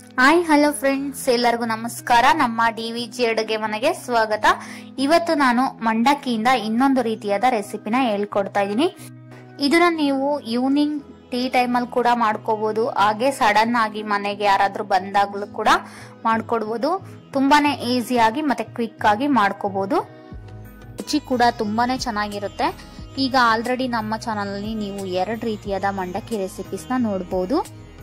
hi hello friends ಎಲ್ಲರಿಗೂ ನಮಸ್ಕಾರ ನಮ್ಮ ಡಿ ವಿ ಜಿ ಅಡುಗೆ ಮನೆಗೆ ಸ್ವಾಗತ ಇವತ್ತು ನಾನು ಮಂಡಕ್ಕಿಯಿಂದ ಇನ್ನೊಂದು ರೀತಿಯಾದ ರೆಸಿಪಿನ ಹೇಳ್ಕೊಡ್ತಾ ಇದ್ದೀನಿ ಇದನ್ನ ನೀವು ಈವ್ನಿಂಗ್ ಟೀ ಟೈಮಲ್ಲಿ ಕೂಡ ಮಾಡ್ಕೋಬಹುದು ಹಾಗೆ ಸಡನ್ ಆಗಿ ಮನೆಗೆ ಯಾರಾದ್ರೂ ಬಂದಾಗ್ಲೂ ಕೂಡ ಮಾಡ್ಕೊಡ್ಬೋದು ತುಂಬಾನೇ ಈಸಿಯಾಗಿ ಮತ್ತೆ ಕ್ವಿಕ್ ಆಗಿ ಮಾಡ್ಕೋಬಹುದು ರುಚಿ ಕೂಡ ತುಂಬಾನೇ ಚೆನ್ನಾಗಿರುತ್ತೆ ಈಗ ಆಲ್ರೆಡಿ ನಮ್ಮ ಚಾನಲ್ ಅಲ್ಲಿ ನೀವು ಎರಡು ರೀತಿಯಾದ ಮಂಡಕ್ಕಿ ರೆಸಿಪೀಸ್ನ ನೋಡಬಹುದು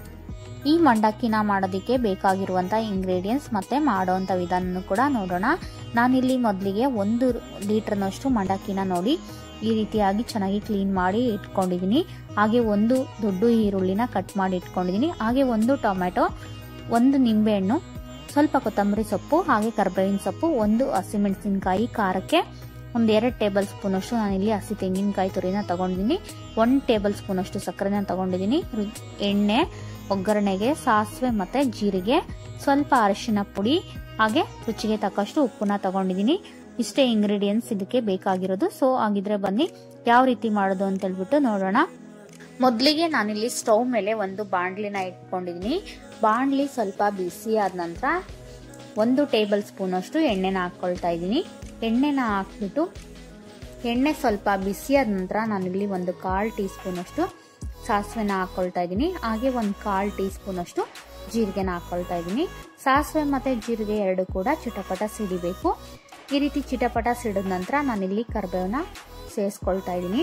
ಈ ಮಂಡಕ್ಕಿನ ಮಾಡೋದಕ್ಕೆ ಬೇಕಾಗಿರುವಂತ ಇಂಗ್ರೀಡಿಯೆಂಟ್ಸ್ ಮತ್ತೆ ಮಾಡೋವಂಥ ವಿಧಾನ ಕೂಡ ನೋಡೋಣ ನಾನಿಲ್ಲಿ ಮೊದಲಿಗೆ ಒಂದು ಲೀಟರ್ನಷ್ಟು ಮಂಡಕ್ಕಿನ ನೋಡಿ ಈ ರೀತಿಯಾಗಿ ಚೆನ್ನಾಗಿ ಕ್ಲೀನ್ ಮಾಡಿ ಇಟ್ಕೊಂಡಿದ್ದೀನಿ ಹಾಗೆ ಒಂದು ದೊಡ್ಡ ಈರುಳ್ಳಿನ ಕಟ್ ಮಾಡಿ ಇಟ್ಕೊಂಡಿದ್ದೀನಿ ಹಾಗೆ ಒಂದು ಟೊಮೆಟೊ ಒಂದು ನಿಂಬೆಹಣ್ಣು ಸ್ವಲ್ಪ ಕೊತ್ತಂಬರಿ ಸೊಪ್ಪು ಹಾಗೆ ಕರ್ಬೇವಿನ ಸೊಪ್ಪು ಒಂದು ಹಸಿಮೆಣಸಿನಕಾಯಿ ಖಾರಕ್ಕೆ ಒಂದು ಎರಡು ಟೇಬಲ್ ಸ್ಪೂನ್ ಅಷ್ಟು ನಾನಿಲ್ಲಿ ಹಸಿ ತೆಂಗಿನಕಾಯಿ ತುರಿನ ತಗೊಂಡಿದ್ದೀನಿ ಒಂದು ಟೇಬಲ್ ಸ್ಪೂನ್ ಅಷ್ಟು ಸಕ್ಕರೆನ ತಗೊಂಡಿದ್ದೀನಿ ಎಣ್ಣೆ ಒಗ್ಗರಣೆಗೆ ಸಾಸಿವೆ ಮತ್ತೆ ಜೀರಿಗೆ ಸ್ವಲ್ಪ ಅರಿಶಿನ ಪುಡಿ ಹಾಗೆ ರುಚಿಗೆ ತಕ್ಕಷ್ಟು ಉಪ್ಪನ್ನ ತಗೊಂಡಿದ್ದೀನಿ ಇಷ್ಟೇ ಇಂಗ್ರೀಡಿಯೆಂಟ್ಸ್ ಇದಕ್ಕೆ ಬೇಕಾಗಿರೋದು ಸೊ ಹಾಗಿದ್ರೆ ಬನ್ನಿ ಯಾವ ರೀತಿ ಮಾಡೋದು ಅಂತ ಹೇಳ್ಬಿಟ್ಟು ನೋಡೋಣ ಮೊದಲಿಗೆ ನಾನಿಲ್ಲಿ ಸ್ಟವ್ ಮೇಲೆ ಒಂದು ಬಾಣಲಿನ ಇಟ್ಕೊಂಡಿದ್ದೀನಿ ಬಾಣಲಿ ಸ್ವಲ್ಪ ಬಿಸಿ ಆದ ನಂತರ ಒಂದು ಟೇಬಲ್ ಸ್ಪೂನ್ ಅಷ್ಟು ಎಣ್ಣೆನ ಹಾಕ್ಕೊಳ್ತಾ ಇದ್ದೀನಿ ಎಣ್ಣೆನ ಹಾಕ್ಬಿಟ್ಟು ಎಣ್ಣೆ ಸ್ವಲ್ಪ ಬಿಸಿಯಾದ ನಂತರ ನಾನಿಲ್ಲಿ ಒಂದು ಕಾಲು ಟೀ ಸ್ಪೂನ್ ಅಷ್ಟು ಸಾಸಿವೆನ ಹಾಕ್ಕೊಳ್ತಾ ಇದ್ದೀನಿ ಹಾಗೆ ಒಂದು ಕಾಲು ಟೀ ಸ್ಪೂನ್ ಅಷ್ಟು ಜೀರಿಗೆನ ಹಾಕ್ಕೊಳ್ತಾ ಇದ್ದೀನಿ ಸಾಸಿವೆ ಮತ್ತು ಜೀರಿಗೆ ಎರಡು ಕೂಡ ಚಿಟಪಟ ಸಿಡಿಬೇಕು ಈ ರೀತಿ ಚಿಟಪಟ ಸಿಡಿದ ನಂತರ ನಾನಿಲ್ಲಿ ಕರ್ಬೇವನ್ನ ಸೇರಿಸ್ಕೊಳ್ತಾ ಇದ್ದೀನಿ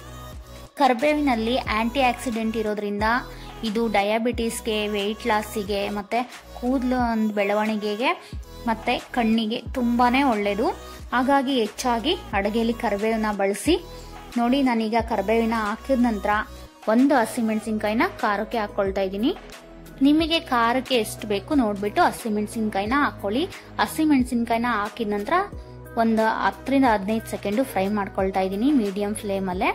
ಕರ್ಬೇವಿನಲ್ಲಿ ಆಂಟಿ ಆಕ್ಸಿಡೆಂಟ್ ಇರೋದ್ರಿಂದ ಇದು ಡಯಾಬಿಟೀಸ್ಗೆ ವೆಯ್ಟ್ ಲಾಸಿಗೆ ಮತ್ತು ಕೂದಲು ಒಂದು ಬೆಳವಣಿಗೆಗೆ ಮತ್ತು ಕಣ್ಣಿಗೆ ತುಂಬಾ ಒಳ್ಳೆಯದು ಹಾಗಾಗಿ ಹೆಚ್ಚಾಗಿ ಅಡುಗೆಯಲ್ಲಿ ಕರಿಬೇವನ್ನ ಬಳಸಿ ನೋಡಿ ನಾನೀಗ ಕರಿಬೇವಿನ ಹಾಕಿದ ನಂತರ ಒಂದು ಹಸಿಮೆಣಸಿನ್ಕಾಯಿನ ಖಾರಕ್ಕೆ ಹಾಕ್ಕೊಳ್ತಾ ಇದ್ದೀನಿ ನಿಮಗೆ ಖಾರಕ್ಕೆ ಎಷ್ಟು ಬೇಕು ನೋಡ್ಬಿಟ್ಟು ಹಸಿಮೆಣಸಿನ್ಕಾಯಿನ ಹಾಕೊಳ್ಳಿ ಹಸಿಮೆಣಸಿನ್ಕಾಯಿನ ಹಾಕಿದ ನಂತರ ಒಂದು ಹತ್ತರಿಂದ ಹದಿನೈದು ಸೆಕೆಂಡು ಫ್ರೈ ಮಾಡ್ಕೊಳ್ತಾ ಇದ್ದೀನಿ ಮೀಡಿಯಂ ಫ್ಲೇಮಲ್ಲೇ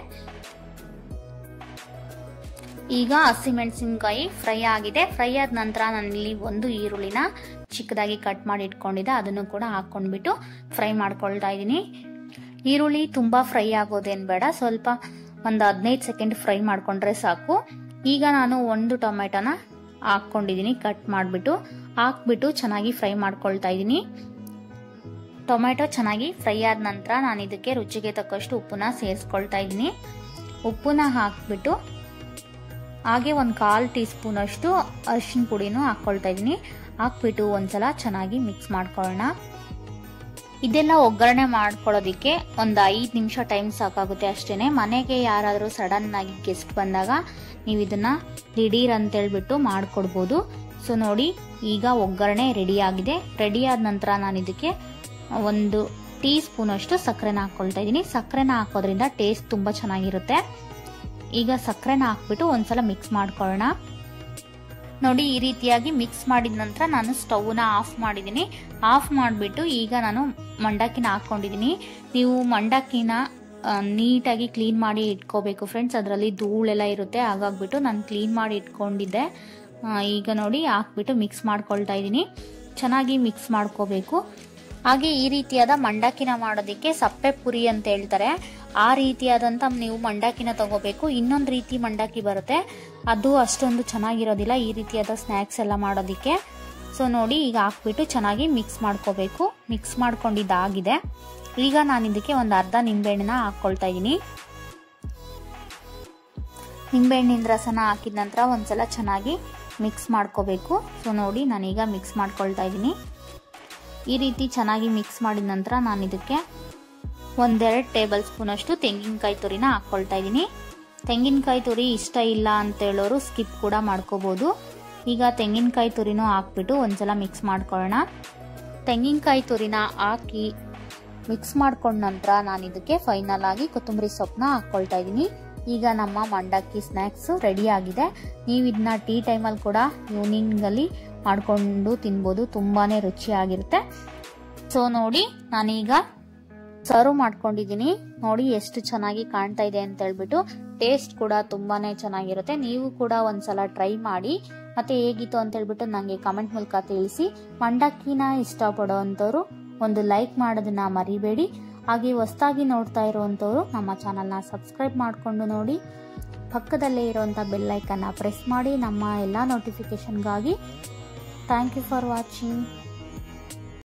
ಈಗ ಹಸಿಮೆಣಸಿನ್ಕಾಯಿ ಫ್ರೈ ಆಗಿದೆ ಫ್ರೈ ಆದ ನಂತರ ನಾನಿಲ್ಲಿ ಒಂದು ಈರುಳ್ಳಿನ ಚಿಕ್ಕದಾಗಿ ಕಟ್ ಮಾಡಿ ಇಟ್ಕೊಂಡಿದ್ದೆ ಅದನ್ನು ಕೂಡ ಹಾಕೊಂಡ್ಬಿಟ್ಟು ಫ್ರೈ ಮಾಡ್ಕೊಳ್ತಾ ಇದ್ದೀನಿ ಈರುಳ್ಳಿ ತುಂಬಾ ಫ್ರೈ ಆಗೋದೇನು ಬೇಡ ಸ್ವಲ್ಪ ಒಂದು ಹದಿನೈದು ಸೆಕೆಂಡ್ ಫ್ರೈ ಮಾಡ್ಕೊಂಡ್ರೆ ಸಾಕು ಈಗ ನಾನು ಒಂದು ಟೊಮೆಟೊನ ಹಾಕ್ಕೊಂಡಿದ್ದೀನಿ ಕಟ್ ಮಾಡಿಬಿಟ್ಟು ಹಾಕ್ಬಿಟ್ಟು ಚೆನ್ನಾಗಿ ಫ್ರೈ ಮಾಡ್ಕೊಳ್ತಾ ಇದ್ದೀನಿ ಟೊಮೆಟೊ ಚೆನ್ನಾಗಿ ಫ್ರೈ ಆದ ನಂತರ ನಾನು ಇದಕ್ಕೆ ರುಚಿಗೆ ತಕ್ಕಷ್ಟು ಉಪ್ಪನ್ನ ಸೇರಿಸ್ಕೊಳ್ತಾ ಇದ್ದೀನಿ ಉಪ್ಪನ್ನ ಹಾಕ್ಬಿಟ್ಟು ಹಾಗೆ ಒಂದು ಕಾಲು ಟೀ ಸ್ಪೂನ್ ಅಷ್ಟು ಅರಿಶಿನ ಪುಡಿನೂ ಹಾಕ್ಕೊಳ್ತಾ ಇದ್ದೀನಿ ಹಾಕ್ಬಿಟ್ಟು ಒಂದ್ಸಲ ಚೆನ್ನಾಗಿ ಮಿಕ್ಸ್ ಮಾಡ್ಕೊಳ್ಳೋಣ ಇದೆಲ್ಲ ಒಗ್ಗರಣೆ ಮಾಡ್ಕೊಳ್ಳೋದಿಕ್ಕೆ ಒಂದು ಐದು ನಿಮಿಷ ಟೈಮ್ ಸಾಕಾಗುತ್ತೆ ಅಷ್ಟೇನೆ ಮನೆಗೆ ಯಾರಾದರೂ ಸಡನ್ ಆಗಿ ಗೆಸ್ಟ್ ಬಂದಾಗ ನೀವು ಇದನ್ನ ದಿಢೀರ್ ಅಂತೇಳ್ಬಿಟ್ಟು ಮಾಡ್ಕೊಡ್ಬೋದು ಸೊ ನೋಡಿ ಈಗ ಒಗ್ಗರಣೆ ರೆಡಿ ಆಗಿದೆ ರೆಡಿ ಆದ ನಂತರ ನಾನು ಇದಕ್ಕೆ ಒಂದು ಟೀ ಸ್ಪೂನ್ ಅಷ್ಟು ಸಕ್ಕರೆನ ಹಾಕ್ಕೊಳ್ತಾ ಇದ್ದೀನಿ ಸಕ್ಕರೆನ ಹಾಕೋದ್ರಿಂದ ಟೇಸ್ಟ್ ತುಂಬ ಚೆನ್ನಾಗಿರುತ್ತೆ ಈಗ ಸಕ್ಕರೆನ ಹಾಕ್ಬಿಟ್ಟು ಒಂದ್ಸಲ ಮಿಕ್ಸ್ ಮಾಡ್ಕೊಳ್ಳೋಣ ನೋಡಿ ಈ ರೀತಿಯಾಗಿ ಮಿಕ್ಸ್ ಮಾಡಿದ ನಂತರ ನಾನು ಸ್ಟವ್ನ ಆಫ್ ಮಾಡಿದ್ದೀನಿ ಆಫ್ ಮಾಡಿಬಿಟ್ಟು ಈಗ ನಾನು ಮಂಡಕ್ಕಿನ ಹಾಕ್ಕೊಂಡಿದ್ದೀನಿ ನೀವು ಮಂಡಕ್ಕಿನ ನೀಟಾಗಿ ಕ್ಲೀನ್ ಮಾಡಿ ಇಟ್ಕೋಬೇಕು ಫ್ರೆಂಡ್ಸ್ ಅದರಲ್ಲಿ ಧೂಳೆಲ್ಲ ಇರುತ್ತೆ ಹಾಗಾಗ್ಬಿಟ್ಟು ನಾನು ಕ್ಲೀನ್ ಮಾಡಿ ಇಟ್ಕೊಂಡಿದ್ದೆ ಈಗ ನೋಡಿ ಹಾಕ್ಬಿಟ್ಟು ಮಿಕ್ಸ್ ಮಾಡ್ಕೊಳ್ತಾ ಇದ್ದೀನಿ ಚೆನ್ನಾಗಿ ಮಿಕ್ಸ್ ಮಾಡ್ಕೋಬೇಕು ಹಾಗೆ ಈ ರೀತಿಯಾದ ಮಂಡಕ್ಕಿನ ಮಾಡೋದಕ್ಕೆ ಸಪ್ಪೆ ಪುರಿ ಅಂತ ಹೇಳ್ತಾರೆ ಆ ರೀತಿಯಾದಂಥ ನೀವು ಮಂಡಕ್ಕಿನ ತಗೋಬೇಕು ಇನ್ನೊಂದು ರೀತಿ ಮಂಡಕ್ಕಿ ಬರುತ್ತೆ ಅದು ಅಷ್ಟೊಂದು ಚೆನ್ನಾಗಿರೋದಿಲ್ಲ ಈ ರೀತಿಯಾದ ಸ್ನ್ಯಾಕ್ಸ್ ಎಲ್ಲ ಮಾಡೋದಕ್ಕೆ ಸೊ ನೋಡಿ ಈಗ ಹಾಕ್ಬಿಟ್ಟು ಚೆನ್ನಾಗಿ ಮಿಕ್ಸ್ ಮಾಡ್ಕೋಬೇಕು ಮಿಕ್ಸ್ ಮಾಡ್ಕೊಂಡಿದ್ದಾಗಿದೆ ಈಗ ನಾನು ಇದಕ್ಕೆ ಒಂದು ಅರ್ಧ ನಿಂಬೆಹಣ್ಣನ್ನ ಹಾಕ್ಕೊಳ್ತಾ ಇದ್ದೀನಿ ನಿಂಬೆಹಣ್ಣಿನ ರಸನ ಹಾಕಿದ ನಂತರ ಒಂದ್ಸಲ ಚೆನ್ನಾಗಿ ಮಿಕ್ಸ್ ಮಾಡ್ಕೋಬೇಕು ಸೊ ನೋಡಿ ನಾನೀಗ ಮಿಕ್ಸ್ ಮಾಡ್ಕೊಳ್ತಾ ಇದ್ದೀನಿ ಈ ರೀತಿ ಚೆನ್ನಾಗಿ ಮಿಕ್ಸ್ ಮಾಡಿದ ನಂತರ ನಾನು ಇದಕ್ಕೆ ಒಂದೆರಡು ಟೇಬಲ್ ಸ್ಪೂನ್ ಅಷ್ಟು ತೆಂಗಿನಕಾಯಿ ತುರಿನ ಹಾಕ್ಕೊಳ್ತಾ ಇದ್ದೀನಿ ತೆಂಗಿನಕಾಯಿ ತುರಿ ಇಷ್ಟ ಇಲ್ಲ ಅಂತ ಹೇಳೋರು ಸ್ಕಿಪ್ ಕೂಡ ಮಾಡ್ಕೋಬೋದು ಈಗ ತೆಂಗಿನಕಾಯಿ ತುರಿನೂ ಹಾಕ್ಬಿಟ್ಟು ಒಂದ್ಸಲ ಮಿಕ್ಸ್ ಮಾಡ್ಕೊಳ್ಳೋಣ ತೆಂಗಿನಕಾಯಿ ತುರಿನ ಹಾಕಿ ಮಿಕ್ಸ್ ಮಾಡ್ಕೊಂಡ ನಂತರ ನಾನು ಇದಕ್ಕೆ ಫೈನಲ್ ಆಗಿ ಕೊತ್ತಂಬರಿ ಸೊಪ್ಪನ್ನ ಹಾಕ್ಕೊಳ್ತಾ ಇದ್ದೀನಿ ಈಗ ನಮ್ಮ ಮಂಡಕ್ಕಿ ಸ್ನ್ಯಾಕ್ಸ್ ರೆಡಿ ಆಗಿದೆ ನೀವು ಇದನ್ನ ಟೀ ಟೈಮಲ್ಲಿ ಕೂಡ ಈವ್ನಿಂಗಲ್ಲಿ ಮಾಡಿಕೊಂಡು ತಿನ್ಬೋದು ತುಂಬಾ ರುಚಿಯಾಗಿರುತ್ತೆ ಸೊ ನೋಡಿ ನಾನೀಗ ಸರ್ವ್ ಮಾಡ್ಕೊಂಡಿದ್ದೀನಿ ನೋಡಿ ಎಷ್ಟು ಚೆನ್ನಾಗಿ ಕಾಣ್ತಾ ಇದೆ ಅಂತ ಹೇಳ್ಬಿಟ್ಟು ಟೇಸ್ಟ್ ಕೂಡ ತುಂಬಾನೇ ಚೆನ್ನಾಗಿರುತ್ತೆ ನೀವು ಕೂಡ ಒಂದ್ಸಲ ಟ್ರೈ ಮಾಡಿ ಮತ್ತೆ ಹೇಗಿತ್ತು ಅಂತ ಹೇಳ್ಬಿಟ್ಟು ನನಗೆ ಕಮೆಂಟ್ ಮೂಲಕ ತಿಳಿಸಿ ಮಂಡಕ್ಕಿನ ಇಷ್ಟಪಡೋ ಅಂಥವ್ರು ಒಂದು ಲೈಕ್ ಮಾಡೋದನ್ನ ಮರಿಬೇಡಿ ಹಾಗೆ ಹೊಸದಾಗಿ ನೋಡ್ತಾ ಇರುವಂಥವ್ರು ನಮ್ಮ ಚಾನಲ್ನ ಸಬ್ಸ್ಕ್ರೈಬ್ ಮಾಡಿಕೊಂಡು ನೋಡಿ ಪಕ್ಕದಲ್ಲೇ ಇರುವಂಥ ಬೆಲ್ಲೈಕನ್ನ ಪ್ರೆಸ್ ಮಾಡಿ ನಮ್ಮ ಎಲ್ಲ ನೋಟಿಫಿಕೇಶನ್ಗಾಗಿ ಥ್ಯಾಂಕ್ ಯು ಫಾರ್ ವಾಚಿಂಗ್